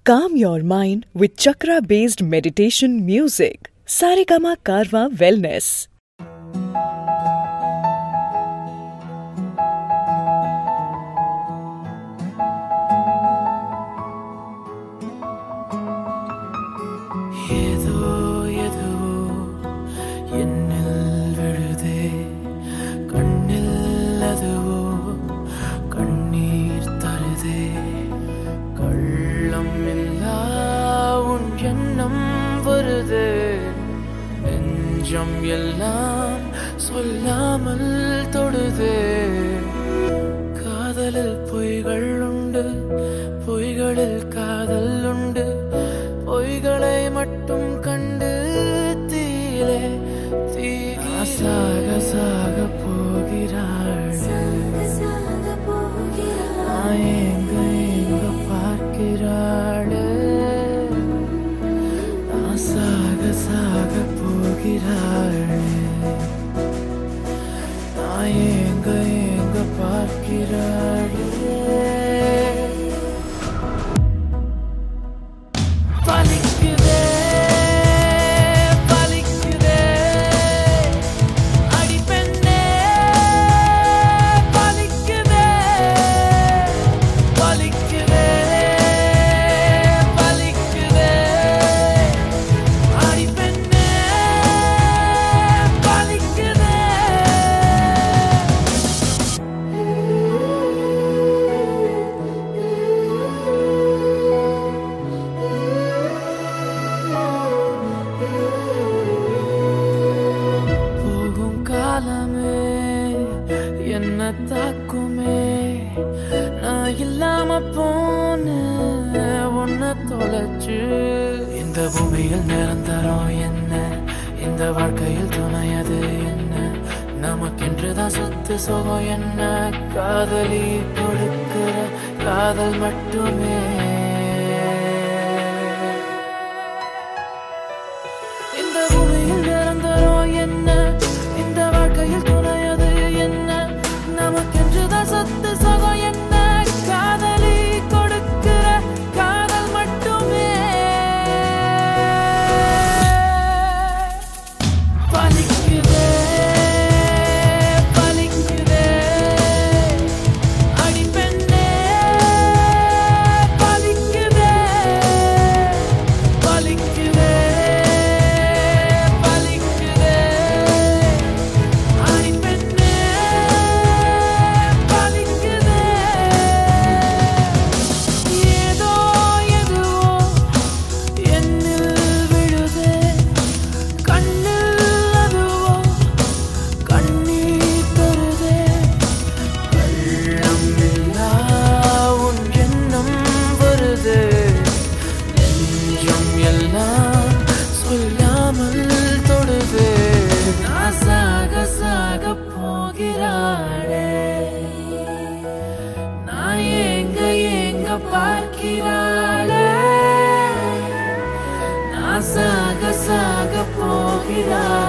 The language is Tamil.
Calm your mind with chakra based meditation music. Saregama Karwa Wellness. ஏதோ எதுவோ என்னில் விழுதே கண்ணில் அதுவோ கண்ணீர் தருதே கள்ளம் இல்லா உன் எண்ணம் வருதே நெஞ்சம் எல்லாம் சொல்லாமல் தொடுதே காதலில் பொய்கள் உண்டு பொய்களில் காதல் உண்டு பொய்களை மட்டும் கண்டு தீலே தீ சாக சாக போகிறாள் நான் எங்க எங்க பார்க்கிறாள் நான் சாக சாக போகிறாள் நான் எங்க எங்க பார்க்கிறாள் பலிக்குதே பலிக்குதே அடி பெண்ணே பலிக்குதே பலிக்குதே பலிக்குதே அடி பெண்ணே பலிக்குதே போகும் காலமே என்ன தாக்குமே நான் இல்லாம போன உன்னை தொலைச்சு இந்த பூமியில் நிரந்தரம் என்ன இந்த வாழ்க்கையில் துணையது என்ன நமக்கென்றுதான் சொத்து சுகம் என்ன காதலி கொடுக்கிற காதல் மட்டுமே இந்த பூமியில் நிரந்தரம் என்ன இந்த வாழ்க்கையில் துணையது என்ன நமக்கென்றுதான் சொத்து சகம் என்ன காதலி கொடுக்கிற காதல் மட்டுமே பலிக்குதே பலிக்குதே அடி பெண்ணே பலிக்குதே பலிக்குதே பலிக்குதே அடி பெண்ணே பலிக்குதே ஏதோ எதுவோ என்னில் விழுதே கண்ணில் அதுவோ கண்ணீர் தருதே கள்ளம் இல்லா உன் எண்ணம் வருதே நெஞ்சம் எல்லாம் சொல்லாமல் தொடுதே நான் சாக சாக போகிறாளே நான் எங்க எங்க பார்க்கிறாளே நான் சாக சாக போகிறாளே